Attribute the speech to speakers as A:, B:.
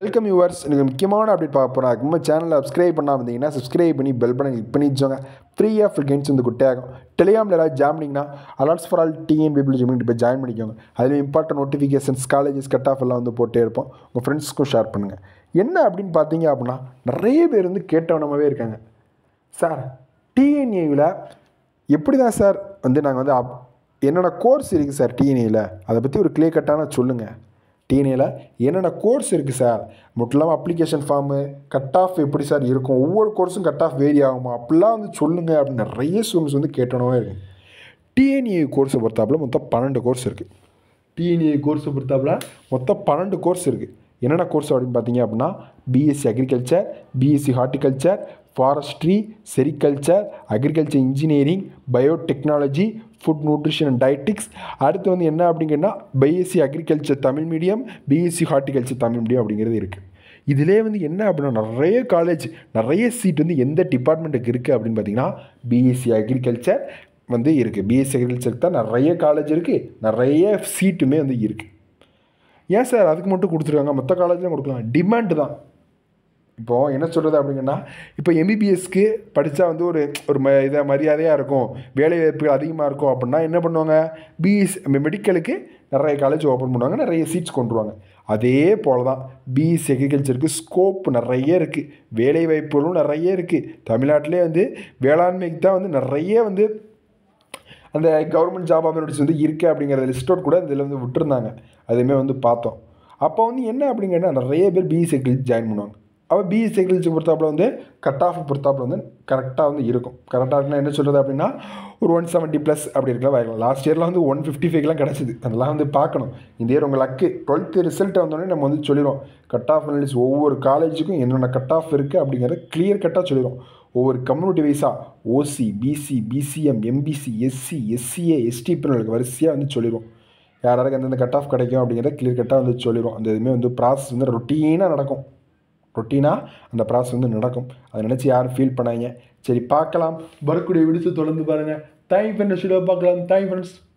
A: welcome viewers எனக்கு முக்கியமான update பார்க்க போகிறேன் நம்ம சேனலை சப்ஸ்கிரைப் பண்ணாமல் இருந்தீங்கன்னா சப்ஸ்கிரைப் பண்ணி பெல் பண்ணி கிளிக் பண்ணி வச்சோங்க ஃப்ரீயாக ஃபுல் கெயின்ஸ் வந்து குட்டையாகும் டெலிகிராமில் ஏதாவது ஜாயின் பண்ணிங்கன்னா alerts for all TN people ஜிமிட்டு போய் ஜாயின் பண்ணிக்கோங்க அதில் important notifications colleges cut off எல்லாம் வந்து போட்டே இருப்போம் உங்கள் ஃப்ரெண்ட்ஸ்க்கும் ஷேர் பண்ணுங்கள் என்ன அப்படின்னு பார்த்தீங்க அப்படின்னா நிறைய பேர் வந்து கேட்டவனமாகவே இருக்காங்க சார் டிஎன்ஏவில் எப்படி தான் சார் வந்து நாங்கள் வந்து அப் என்னென்ன கோர்ஸ் இருக்குது சார் டிஎன்ஏயில் அதை பற்றி ஒரு கிளியர் கட்டான சொல்லுங்கள் டிஎன்ஏயில் என்னென்ன கோர்ஸ் இருக்குது சார் மட்டும் இல்லாமல் அப்ளிகேஷன் ஃபார்மு கட் ஆஃப் எப்படி சார் இருக்கும் ஒவ்வொரு கோர்ஸும் கட் ஆஃப் வேரி ஆகுமா அப்படிலாம் வந்து சொல்லுங்கள் அப்படின்னு நிறைய ஸ்டூடெண்ட்ஸ் வந்து கேட்டனவே இருக்குது டிஎன்ஏ கோர்ஸை பொறுத்தாப்புல மொத்தம் பன்னெண்டு கோர்ஸ் இருக்குது டிஎன்ஏ கோர்ஸை பொறுத்தாப்புல மொத்தம் பன்னெண்டு கோர்ஸ் இருக்குது என்னென்ன கோர்ஸ் அப்படின்னு பார்த்தீங்க அப்படின்னா BSc agriculture BSc horticulture forestry sericulture agriculture engineering biotechnology food nutrition and dietetics அடுத்து வந்து என்ன அப்படிங்கன்னா BSc agriculture Tamil medium BSc horticulture Tamil medium அப்படிங்கிறது இருக்குது இதிலே வந்து என்ன அப்படின்னா நிறைய காலேஜ் நிறைய சீட் வந்து எந்த டிபார்ட்மெண்ட்டுக்கு இருக்குது அப்படின்னு பார்த்தீங்கன்னா பிஎஸ்சி அக்ரிகல்ச்சர் வந்து இருக்குது பிஎஸ்சி அக்ரிகல்ச்சருக்கு தான் நிறைய காலேஜ் இருக்குது நிறைய சீட்டுமே வந்து இருக்குது ஏன் சார் அதுக்கு மட்டும் கொடுத்துருக்காங்க மற்ற காலேஜ்லையும் கொடுக்கலாம் டிமாண்டு தான் இப்போது என்ன சொல்கிறது அப்படிங்கன்னா இப்போ எம்பிபிஎஸ்க்கு படித்தா வந்து ஒரு ஒரு ம இதை மரியாதையாக இருக்கும் வேலை வாய்ப்புகள் அதிகமாக இருக்கும் அப்படின்னா என்ன பண்ணுவாங்க பிஎஸ் மெடிக்கலுக்கு நிறைய காலேஜ் ஓப்பன் பண்ணுவாங்க நிறைய சீட்ஸ் கொண்டுருவாங்க அதே போல் தான் பிஎஸ்சி அக்ரிகல்ச்சருக்கு ஸ்கோப் நிறைய இருக்குது வேலை வாய்ப்புகளும் நிறைய இருக்குது தமிழ்நாட்டிலே வந்து வேளாண்மைக்கு தான் வந்து நிறைய வந்து அந்த கவர்மெண்ட் ஜாப் ஆப்பர்ச்சுனிட்டிஸ் வந்து இருக்குது அப்படிங்கிற லிஸ்டோட் கூட இதில் வந்து விட்டுருந்தாங்க அதுவுமே வந்து பார்த்தோம் அப்போ வந்து என்ன அப்படிங்கன்னா நிறைய பேர் பிஎஸ்சி அக்ரிகல்ச்சர் ஜாயின் பண்ணுவாங்க அப்போ பிஎஸ்சி அக்ரிகல்ச்சர் பொறுத்தாப்புல வந்து கட் ஆஃப் பொறுத்தாப்புல வந்து கரெக்டாக வந்து இருக்கும் கரெக்டாக இருக்குன்னா என்ன சொல்கிறது அப்படின்னா ஒரு ஒன் செவன்ட்டி ப்ளஸ் அப்படி இருக்கலாம் வாங்கலாம் லாஸ்ட் இயரில் வந்து ஒன் ஃபிஃப்டி ஃபைவ்லாம் கிடச்சிது அதெல்லாம் வந்து பார்க்கணும் இந்த இயர் உங்கள் லக்கு டுவெல்த்து ரிசல்ட் வந்தோடனே நம்ம வந்து சொல்லிடுவோம் கட் ஆஃப் அனாலிஸ் ஒவ்வொரு காலேஜுக்கும் என்னென்ன கட் ஆஃப் இருக்குது அப்படிங்கிறத கிளியர் கட்டாக சொல்லிடுவோம் ஒவ்வொரு கம்யூனிட்டி வைஸாக OC BC BCM MBC SC SCA ST பிரிவுகளுக்கு வரிசையாக வந்து சொல்லிடுவோம் யாராருக்கு எந்தெந்த கட் ஆஃப் கிடைக்கும் அப்படிங்கிறத கிளியர் கட்டாக வந்து சொல்லிடுவோம் அந்த இதுவுமே வந்து ப்ராசஸ் வந்து ரொட்டீனாக நடக்கும் ரொட்டீனாக அந்த ப்ராசஸ் வந்து நடக்கும் அதை நினச்சி யாரும் ஃபீல் பண்ணாங்க சரி பார்க்கலாம் வரக்கூடிய விடுத்து தொடர்ந்து பாருங்கள் தேங்க் ஃப்ரெண்ட்ஸ் பார்க்கலாம் தேங்க் ஃப்ரெண்ட்ஸ்